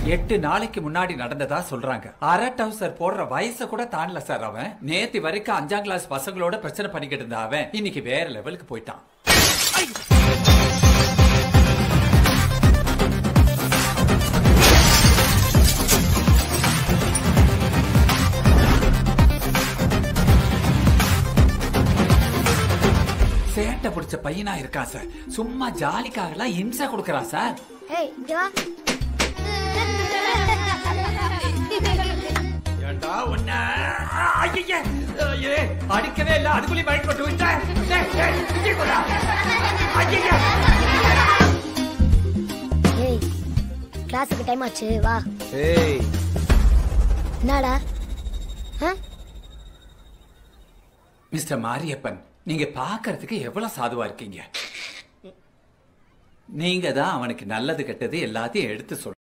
எட்டு நாளைக்கு முன்னாடி நடந்ததா சொல்றாங்க அரை டவுசர் போடுற வயசை கூட தாண்டல சார் அவன் நேத்து வரைக்கும் அஞ்சாம் கிளாஸ் பசங்களோட பிரச்சனை பண்ணிக்கிட்டு இருந்த அவன் இன்னைக்கு வேற லெவலுக்கு போயிட்டான் சேட்டை பிடிச்ச பையனா இருக்கான் சார் சும்மா ஜாலிக்காகலாம் இம்சை கொடுக்கறான் சார் ஏய் இங்க வா ஏண்டா உன்ன ஐயே ஐயே அடிக்கவே இல்ல அதுக்குள்ளே பயன் போட்டு விட்டேன் டேய், டேய், இங்கே கொடா. ஐயே ஏய் கிளாஸுக்கு டைம் ஆச்சு வா ஏய் என்னடா ஆ மிஸ்டர் மாரியப்பன் நீங்க பார்க்கிறதுக்கு எவ்வளவு சாதுவா இருக்கீங்க நீங்க தான் அவனுக்கு நல்லது கெட்டது எல்லாத்தையும் எடுத்து சொல்ற